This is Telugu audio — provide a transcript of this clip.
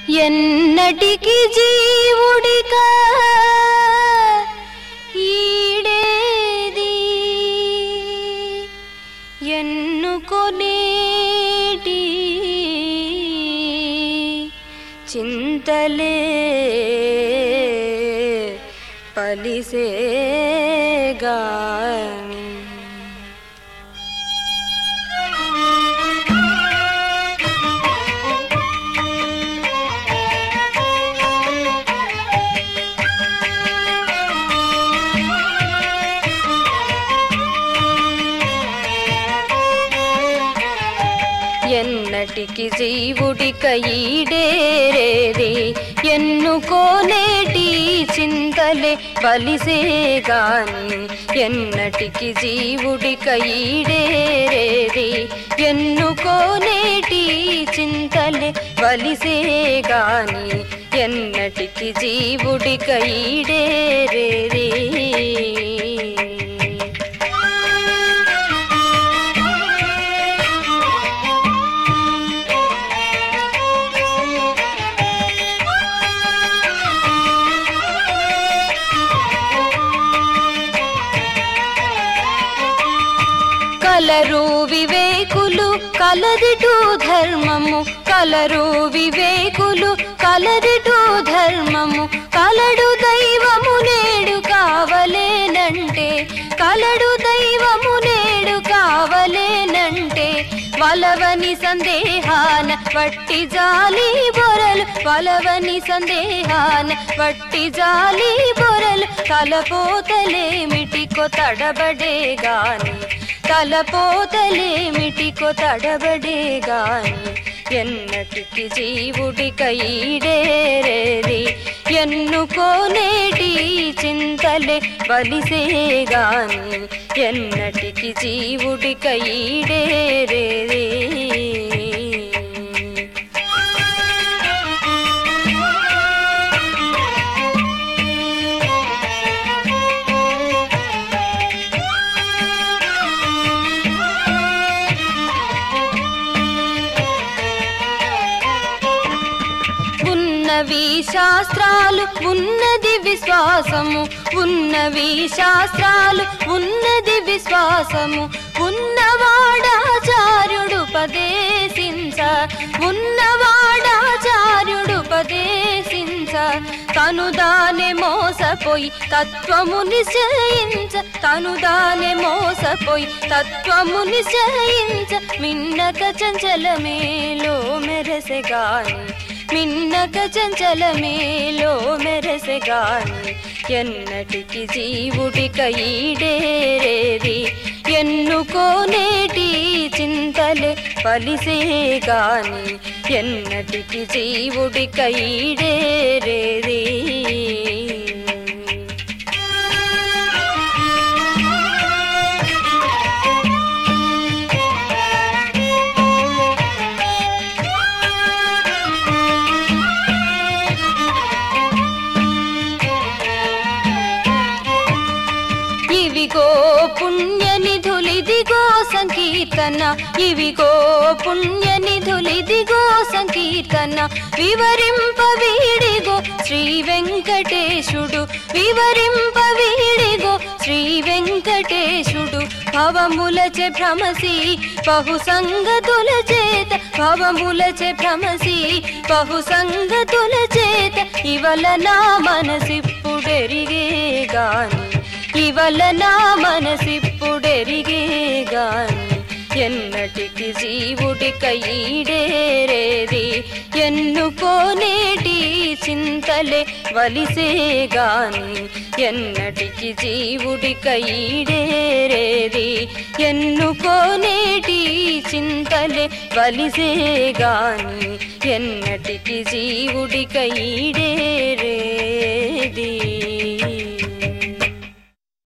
ఎన్నటికి జీవుడిక ఈడేది ఎన్నుకొనేటి చింతలే పలిసేగాని ఎన్నటికి జీవుడిక ఈడేరేది ఎన్నుకోనేటి చింతలే బలిసేగాని ఎన్నటికి జీవుడిక ఈడేరేది ఎన్నుకోనేటి చింతలే బలిసేగాని ఎన్నటికి జీవుడిక ఈడేరేది కలరు వివేకులు కలదిటు ధర్మము కలరు వివేకులు కలదిటు ధర్మము కలడు దైవము నేడు కావలేనంటే కలడు దైవము నేడు కావలేనంటే వలవని సందేహాన వట్టి జాలి బొరలు వలవని సందేహాన వట్టి జాలి బొరలు తలపోతలేమిటికో తడబడే గాని తలపోతలేమిటికో తడబడే గాని ఎన్నటికి జీవుడిక ఈడేరేది ఎన్నుకోనేటి చింతలే బలిసే గాని ఎన్నటికి జీవుడిక ఈడేరేది ఉన్నవి శాస్త్రాలు ఉన్నది విశ్వాసము ఉన్నవి శాస్త్రాలు ఉన్నది విశ్వాసము ఉన్నవాడాచార్యుడు పదేశించ ఉన్నవాడాచార్యుడు పదేశించ తను దానే మోసపోయి తత్వము నిశ్చయించ తను దానే మోసపోయి తత్వము నిశ్చయించ మిన్నక చంచలమేలో మెరసెగాని మిన్నక చంచలమేలో మెరసెగాని ఎన్నటికి జీవుడిక ఈడేరేది ఎన్నుకోనేటి చింతలే పలిసేగాని ఎన్నటికి జీవుడిక ఈడేరేది ఇవిగో పుణ్య నిధులిదిగో సంకీర్తన ఇవిగో పుణ్య నిధులిదిగో సంకీర్తన వివరింప వీడిగో శ్రీ వెంకటేశుడు వివరింప వీడిగో శ్రీ వెంకటేశుడు భవములచే భ్రమసి బహు సంగతుల చేత భవములచే భ్రమసి బహు సంగతుల చేత ఇవల నా మనసిప్పుడెరిగే గాని ఇవల నా మనసిప్పుడెరిగే గాని ఎన్నటికి జీవుడిక ఈడేరేది ఎన్నుకోనేటి చింతలే వలిసే గాని ఎన్నటికి జీవుడిక ఈడేరేది ఎన్నుకోనేటి చింతలే వలిసే గాని ఎన్నటికి జీవుడిక ఈడేరే